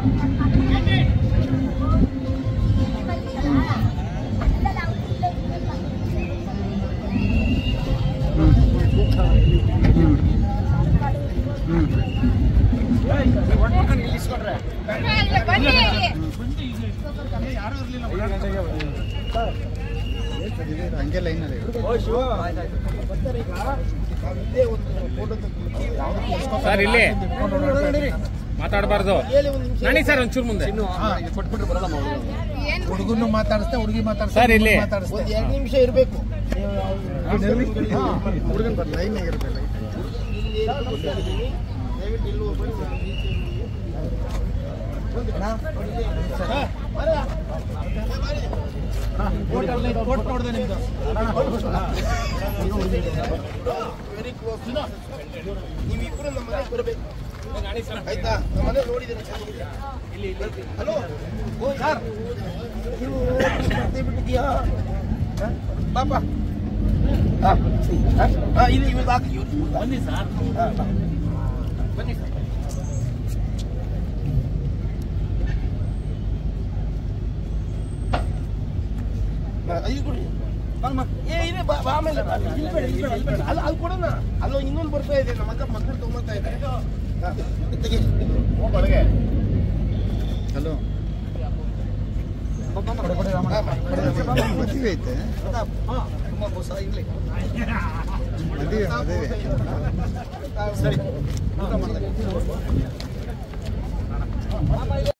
ಹಂಗೆ ಲೈನ್ ಅಲ್ಲಿ ಸರ್ ಇಲ್ಲಿ ಮಾತಾಡಬಾರ್ದು ನಡಿ ಸರ್ ಒಂಚೂರು ಮುಂದೆ ಹುಡುಗನು ಮಾತಾಡಿಸ್ತಾ ಹುಡುಗಿ ಮಾತಾಡಿಸ್ತಾ ಸರ್, ಇಲ್ಲಿ. ಮಾತಾಡಿಸ್ತಾ ಎರಡು ನಿಮಿಷ ಇರಬೇಕು ಹುಡುಗನ್ ಬರ್ ಲೈನ್ ಇರುತ್ತೆ ಕೋಟ್ ನೋಡಿದೆ ನಿಮ್ದು ವೆರಿ ಕ್ಲೋಸ್ ನೀವಿಬ್ರು ನಮ್ಮ ಮನೆಗೆ ಬರಬೇಕು ಆಯ್ತಾ ನಮ್ಮ ಮನೆ ನೋಡಿದ್ದೀನಿ ಚೆನ್ನಾಗಿದೆ ಹಲೋ ಸರ್ ನೀವು ಸ್ಪರ್ಧೆ ಬಿಟ್ಟಿದ್ಯಾ ಹ? ಪಾಪ ಹಾ ಇಲ್ಲಿ ಇವ್ರು ಹಾಕಿ ಇವ್ರು ಬನ್ನಿ ಸರ್ ಬನ್ನಿ ಸರ್ ಹಾ, ಇದು ಕೊಡಿ ಬನ್ನಿ, ಬನ್ನಿ. ಏ ಇದೆ ಬಾ ಬಾ ಆಮೇಲೆ ಬಾ. ಇಲ್ಲಿ ಬೇಡ, ಇಲ್ಲಿ ಬೇಡ, ಇಲ್ಲಿ ಬೇಡ. ಅಲ್ಲ ಅಲ್ಲಿ ಕೊಡೋಣ ಅಲ್ಲ ಇನ್ನೊಂದು ಬರ್ತಾ ಇದೆ ನಮ್ಮ ಅಕ್ಕ ಮಕ್ಕಳು ತಗೊಂಬರ್ತಾ ಇದೆ ಹಾ, ತೆಗಿ ಹಲೋ ಹಾ, ಬಾ. ಮದುವೆ ಐತೆ ಹಾ, ತುಂಬಾ ಮೋಸ ಇಲ್ಲಿ ಮದುವೆ ಮದುವೆ ಸರಿ ಊಟ ಮಾಡ್ದೆ.